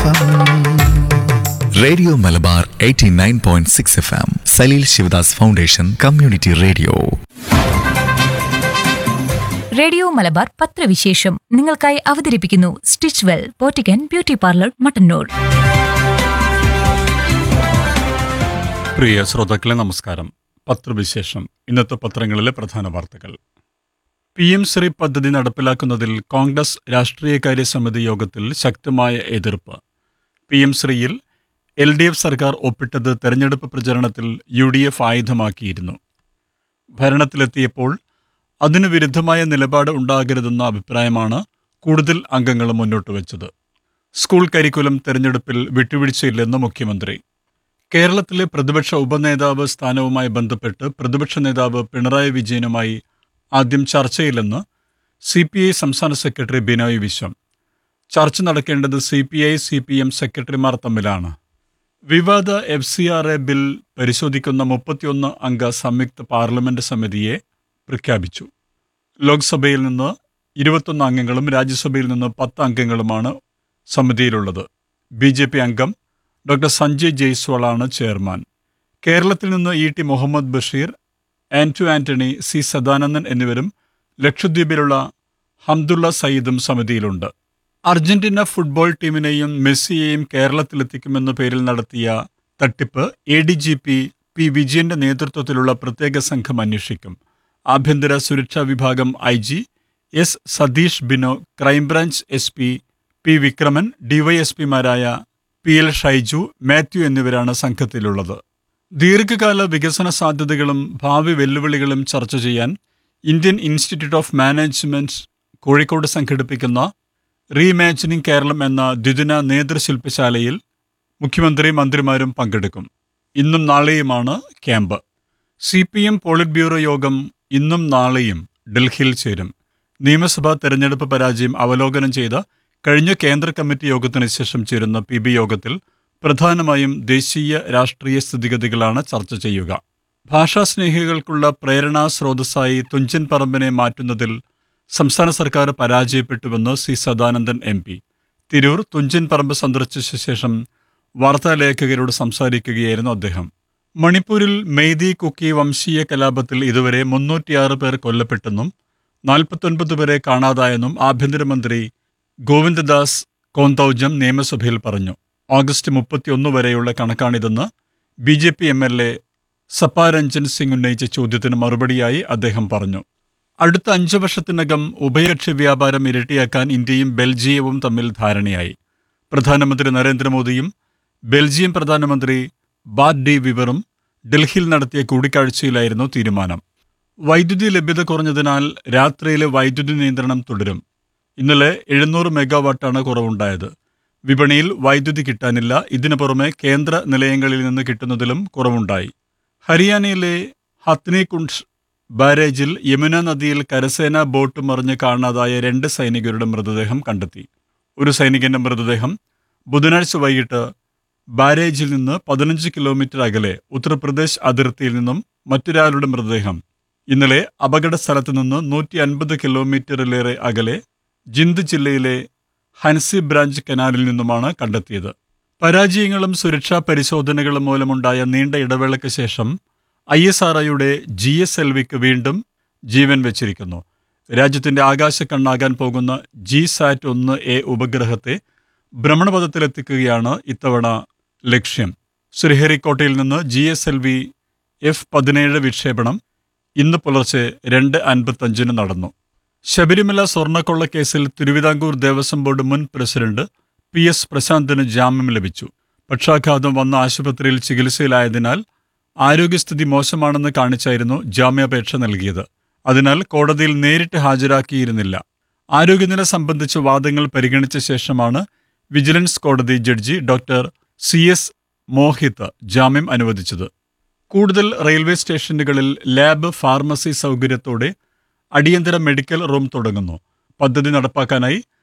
FM radio Malabar 89.6 F M Saleel Sivadas foundation community radio radio Malabar പത്രവിശേഷം നിങ്ങൾക്കായി അവതരിപ്പിക്കുന്നു സ്റ്റിച്ച് വെൽ പോറ്റിക്കൻ ബ്യൂട്ടി പാർലർ മട്ടന്നൂർ പ്രിയ ശ്രോതാക്കളെ നമസ്കാരം പത്രവിശേഷം ഇന്നത്തെ പത്രങ്ങളിലെ പ്രധാന വാർത്തകൾ പി എം ശ്രീ പദ്ധതി നടപ്പിലാക്കുന്നതിൽ കോൺഗ്രസ് രാഷ്ട്രീയകാര്യ സമിതി യോഗത്തിൽ ശക്തമായ എതിർപ്പ് പി എം ശ്രീയിൽ എൽ ഡി എഫ് സർക്കാർ ഒപ്പിട്ടത് തെരഞ്ഞെടുപ്പ് പ്രചരണത്തിൽ യു ഡി എഫ് ആയുധമാക്കിയിരുന്നു ഭരണത്തിലെത്തിയപ്പോൾ അതിനു വിരുദ്ധമായ നിലപാട് ഉണ്ടാകരുതെന്ന അഭിപ്രായമാണ് കൂടുതൽ അംഗങ്ങൾ മുന്നോട്ട് വച്ചത് സ്കൂൾ കരിക്കുലം തെരഞ്ഞെടുപ്പിൽ വിട്ടുവീഴ്ചയില്ലെന്ന് മുഖ്യമന്ത്രി കേരളത്തിലെ പ്രതിപക്ഷ ഉപനേതാവ് സ്ഥാനവുമായി ബന്ധപ്പെട്ട് പ്രതിപക്ഷ നേതാവ് പിണറായി വിജയനുമായി ആദ്യം ചർച്ചയില്ലെന്ന് സി പി ഐ സംസ്ഥാന സെക്രട്ടറി ബിനോയ് വിശ്വം ചർച്ച നടക്കേണ്ടത് C P I C P M സെക്രട്ടറിമാർ തമ്മിലാണ് വിവാദ F C R A bill പരിശോധിക്കുന്ന മുപ്പത്തിയൊന്ന് അംഗ സംയുക്ത പാർലമെന്റ് സമിതിയെ പ്രഖ്യാപിച്ചു ലോക്സഭയിൽ നിന്ന് ഇരുപത്തൊന്ന് അംഗങ്ങളും രാജ്യസഭയിൽ നിന്ന് പത്ത് അംഗങ്ങളുമാണ് സമിതിയിലുള്ളത് ബി ജെ പി അംഗം ഡോക്ടർ സഞ്ജയ് ജയ്സ്വാളാണ് ചെയർമാൻ കേരളത്തിൽ നിന്ന് E T Muhammad Basheer Anto Antony C Sadanandan എന്നിവരും ലക്ഷദ്വീപിലുള്ള ഹംദുള്ള സയ്യിദും സമിതിയിലുണ്ട് അർജന്റീന ഫുട്ബോൾ ടീമിനെയും മെസ്സിയെയും കേരളത്തിലെത്തിക്കുമെന്ന പേരിൽ നടത്തിയ തട്ടിപ്പ് A D G P P വിജയന്റെ നേതൃത്വത്തിലുള്ള പ്രത്യേക സംഘം അന്വേഷിക്കും ആഭ്യന്തര സുരക്ഷാ വിഭാഗം I G S Satheesh Bino crime branch S P P Vikraman ഡിവൈഎസ്പിമാരായ പി എൽ ഷൈജു മാത്യു എന്നിവരാണ് സംഘത്തിലുള്ളത് ദീർഘകാല വികസന സാധ്യതകളും ഭാവി വെല്ലുവിളികളും ചർച്ച ചെയ്യാൻ Indian institute of management Kozhikode സംഘടിപ്പിക്കുന്ന റീഇമാജിനിങ് കേരളം എന്ന ദ്വിദിന നേതൃശില്പശാലയിൽ മുഖ്യമന്ത്രി മന്ത്രിമാരും പങ്കെടുക്കും ഇന്നും നാളെയുമാണ് camp C P M polit bureau യോഗം ഇന്നും നാളെയും ഡൽഹിയിൽ ചേരും നിയമസഭാ തെരഞ്ഞെടുപ്പ് പരാജയം അവലോകനം ചെയ്ത കഴിഞ്ഞ കേന്ദ്ര കമ്മിറ്റി യോഗത്തിന് ശേഷം ചേരുന്ന പി ബി യോഗത്തിൽ പ്രധാനമായും ദേശീയ രാഷ്ട്രീയ സ്ഥിതിഗതികളാണ് ചർച്ച ചെയ്യുക ഭാഷാസ്നേഹികൾക്കുള്ള പ്രേരണാ സ്രോതസ്സായി തുഞ്ചൻ പറമ്പിനെ മാറ്റുന്നതിൽ സംസ്ഥാന സർക്കാർ പരാജയപ്പെട്ടുവെന്ന് C Sadanandan M P Tirur Thunchan Parambu സന്ദർശിച്ച ശേഷം വാർത്താലേഖകരോട് സംസാരിക്കുകയായിരുന്നു അദ്ദേഹം മണിപ്പൂരിൽ മെയ്തി കുക്കി വംശീയ കലാപത്തിൽ ഇതുവരെ മുന്നൂറ്റിയാറ് പേർ കൊല്ലപ്പെട്ടെന്നും നാൽപ്പത്തൊൻപത് പേരെ കാണാതായെന്നും ആഭ്യന്തരമന്ത്രി ഗോവിന്ദദാസ് കോന്തൌജം നിയമസഭയിൽ പറഞ്ഞു ഓഗസ്റ്റ് മുപ്പത്തിയൊന്ന് വരെയുള്ള കണക്കാണിതെന്ന് B J P M L A സപ്പാരഞ്ജൻ സിംഗ് ഉന്നയിച്ച ചോദ്യത്തിന് മറുപടിയായി അദ്ദേഹം പറഞ്ഞു അടുത്ത അഞ്ചു വർഷത്തിനകം ഉഭയകക്ഷി വ്യാപാരം ഇരട്ടിയാക്കാൻ ഇന്ത്യയും ബെൽജിയവും തമ്മിൽ ധാരണയായി പ്രധാനമന്ത്രി നരേന്ദ്രമോദിയും ബെൽജിയം പ്രധാനമന്ത്രി ബാറ്റ് ഡി വിവറും ഡൽഹിയിൽ നടത്തിയ കൂടിക്കാഴ്ചയിലായിരുന്നു തീരുമാനം വൈദ്യുതി ലഭ്യത കുറഞ്ഞതിനാൽ രാത്രിയിലെ വൈദ്യുതി നിയന്ത്രണം തുടരും ഇന്നലെ എഴുന്നൂറ് മെഗാവാട്ടാണ് കുറവുണ്ടായത് വിപണിയിൽ വൈദ്യുതി കിട്ടാനില്ല ഇതിനു പുറമെ കേന്ദ്ര നിലയങ്ങളിൽ നിന്ന് കിട്ടുന്നതിലും കുറവുണ്ടായി ഹരിയാനയിലെ ഹത്നികുണ്ഡ് ബാരേജിൽ യമുന നദിയിൽ കരസേനാ ബോട്ട് മറിഞ്ഞ് കാണാതായ രണ്ട് സൈനികരുടെ മൃതദേഹം കണ്ടെത്തി ഒരു സൈനികന്റെ മൃതദേഹം ബുധനാഴ്ച വൈകിട്ട് ബാരേജിൽ നിന്ന് പതിനഞ്ച് കിലോമീറ്റർ അകലെ ഉത്തർപ്രദേശ് അതിർത്തിയിൽ നിന്നും മറ്റൊരാളുടെ മൃതദേഹം ഇന്നലെ അപകട സ്ഥലത്ത് നിന്ന് നൂറ്റി അൻപത് കിലോമീറ്ററിലേറെ അകലെ ജിന്ദ് ജില്ലയിലെ ഹൻസി ബ്രാഞ്ച് കനാലിൽ നിന്നുമാണ് കണ്ടെത്തിയത് പരാജയങ്ങളും സുരക്ഷാ പരിശോധനകളും മൂലമുണ്ടായ നീണ്ട ഇടവേളയ്ക്ക് ശേഷം ഐ എസ് ആർ ഐയുടെ ജി എസ് എൽ വിക്ക് വീണ്ടും ജീവൻ വെച്ചിരിക്കുന്നു രാജ്യത്തിന്റെ ആകാശക്കണ്ണാകാൻ പോകുന്ന ജി സാറ്റ് ഒന്ന് എ ഉപഗ്രഹത്തെ ഭ്രമണപഥത്തിലെത്തിക്കുകയാണ് ഇത്തവണ ലക്ഷ്യം ശ്രീഹരിക്കോട്ടയിൽ നിന്ന് G S L V F പതിനേഴ് വിക്ഷേപണം ഇന്ന് പുലർച്ചെ രണ്ട് അൻപത്തഞ്ചിന് നടന്നു ശബരിമല സ്വർണ്ണക്കൊള്ള കേസിൽ തിരുവിതാംകൂർ ദേവസ്വം ബോർഡ് മുൻ പ്രസിഡന്റ് പി എസ് പ്രശാന്തിന് ജാമ്യം ലഭിച്ചു പക്ഷാഘാതം വന്ന ആശുപത്രിയിൽ ചികിത്സയിലായതിനാൽ ആരോഗ്യസ്ഥിതി മോശമാണെന്ന് കാണിച്ചായിരുന്നു ജാമ്യാപേക്ഷ നൽകിയത് അതിനാൽ കോടതിയിൽ നേരിട്ട് ഹാജരാക്കിയിരുന്നില്ല ആരോഗ്യനില സംബന്ധിച്ച വാദങ്ങൾ പരിഗണിച്ച ശേഷമാണ് വിജിലൻസ് കോടതി judge doctor C S Mohit ജാമ്യം അനുവദിച്ചത് കൂടുതൽ റെയിൽവേ സ്റ്റേഷനുകളിൽ ലാബ് ഫാർമസി സൗകര്യത്തോടെ അടിയന്തര മെഡിക്കൽ റൂം തുടങ്ങുന്നു പദ്ധതി നടപ്പാക്കാനായി